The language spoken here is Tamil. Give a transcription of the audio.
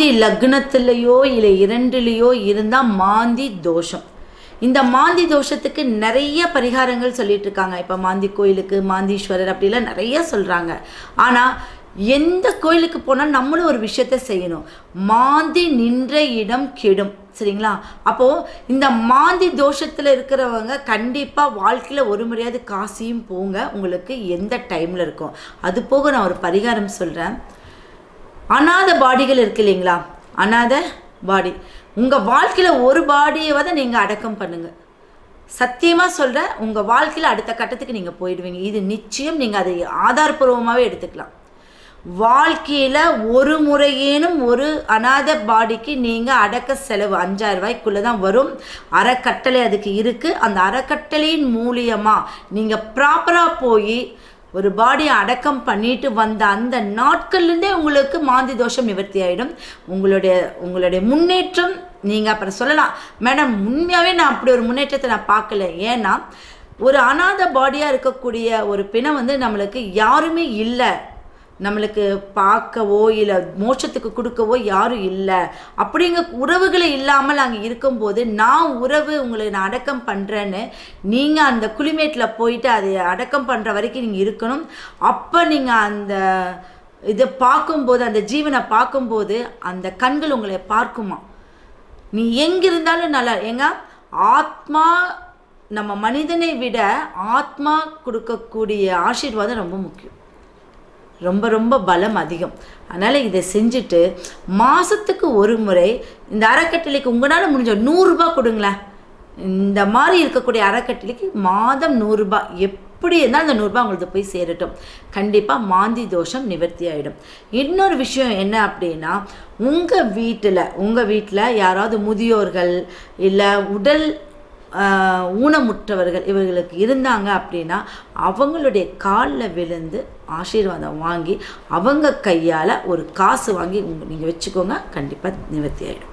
மாந்தி லக்னத்திலேயோ இல்லை இரண்டுலேயோ இருந்தால் மாந்தி தோஷம் இந்த மாந்தி தோஷத்துக்கு நிறைய பரிகாரங்கள் சொல்லிட்டு இருக்காங்க இப்போ மாந்தி கோயிலுக்கு மாந்தீஸ்வரர் அப்படிலாம் நிறைய சொல்கிறாங்க ஆனால் எந்த கோயிலுக்கு போனால் நம்மளும் ஒரு விஷயத்த செய்யணும் மாந்தி நின்ற இடம் கெடும் சரிங்களா அப்போது இந்த மாந்தி தோஷத்தில் இருக்கிறவங்க கண்டிப்பாக வாழ்க்கையில் ஒரு முறையாவது காசியும் போங்க உங்களுக்கு எந்த டைமில் இருக்கும் அது போக நான் ஒரு பரிகாரம் சொல்கிறேன் அனாத பாடிகள் இருக்கு இல்லைங்களா அனாத பாடி உங்கள் வாழ்க்கையில் ஒரு பாடியவாத நீங்கள் அடக்கம் பண்ணுங்கள் சத்தியமாக சொல்கிறேன் உங்கள் வாழ்க்கையில் அடுத்த கட்டத்துக்கு நீங்கள் போயிடுவீங்க இது நிச்சயம் நீங்கள் அதை ஆதாரபூர்வமாகவே எடுத்துக்கலாம் வாழ்க்கையில் ஒரு முறையேனும் ஒரு அனாத பாடிக்கு நீங்கள் அடக்க செலவு அஞ்சாயிரம் ரூபாய்க்குள்ளே தான் வரும் அறக்கட்டளை அதுக்கு இருக்குது அந்த அறக்கட்டளையின் மூலியமாக நீங்கள் ப்ராப்பராக போய் ஒரு பாடியை அடக்கம் பண்ணிட்டு வந்த அந்த நாட்கள்லேருந்தே உங்களுக்கு மாந்தி தோஷம் நிவர்த்தி ஆகிடும் உங்களுடைய உங்களுடைய முன்னேற்றம் நீங்கள் அப்புறம் சொல்லலாம் மேடம் உண்மையாகவே நான் அப்படி ஒரு முன்னேற்றத்தை நான் பார்க்கல ஏன்னா ஒரு அனாத பாடியாக இருக்கக்கூடிய ஒரு பிணம் வந்து நம்மளுக்கு யாருமே இல்லை நம்மளுக்கு பார்க்கவோ இல்லை மோட்சத்துக்கு கொடுக்கவோ யாரும் இல்லை அப்படிங்க உறவுகளை இல்லாமல் அங்கே இருக்கும்போது நான் உறவு உங்களை நான் அடக்கம் பண்ணுறேன்னு நீங்கள் அந்த குளிமேட்டில் போயிட்டு அதை அடக்கம் பண்ணுற வரைக்கும் நீங்கள் இருக்கணும் அப்போ நீங்கள் அந்த இதை பார்க்கும்போது அந்த ஜீவனை பார்க்கும்போது அந்த கண்கள் உங்களை பார்க்குமா நீ எங்க இருந்தாலும் நல்லா ஏங்க ஆத்மா நம்ம மனிதனை விட ஆத்மா கொடுக்கக்கூடிய ஆசீர்வாதம் ரொம்ப முக்கியம் ரொம்ப ரொம்ப பலம் அதிகம் அதனால் இதை செஞ்சுட்டு மாதத்துக்கு ஒரு முறை இந்த அறக்கட்டளைக்கு உங்களால் முடிஞ்ச நூறுரூபா கொடுங்களேன் இந்த மாதிரி இருக்கக்கூடிய அறக்கட்டளைக்கு மாதம் நூறுரூபா எப்படி இருந்தால் அந்த நூறுரூபா உங்களுக்கு போய் சேரட்டும் கண்டிப்பாக மாந்தி தோஷம் நிவர்த்தி ஆகிடும் இன்னொரு விஷயம் என்ன அப்படின்னா உங்கள் வீட்டில் உங்கள் வீட்டில் யாராவது முதியோர்கள் இல்லை உடல் ஆஹ், ஊனமுற்றவர்கள் இவர்களுக்கு இருந்தாங்க அப்படின்னா அவங்களுடைய காலில் விழுந்து ஆசீர்வாதம் வாங்கி அவங்க கையால் ஒரு காசு வாங்கி நீங்கள் வச்சுக்கோங்க கண்டிப்பாக நிவர்த்தி ஆகிடும்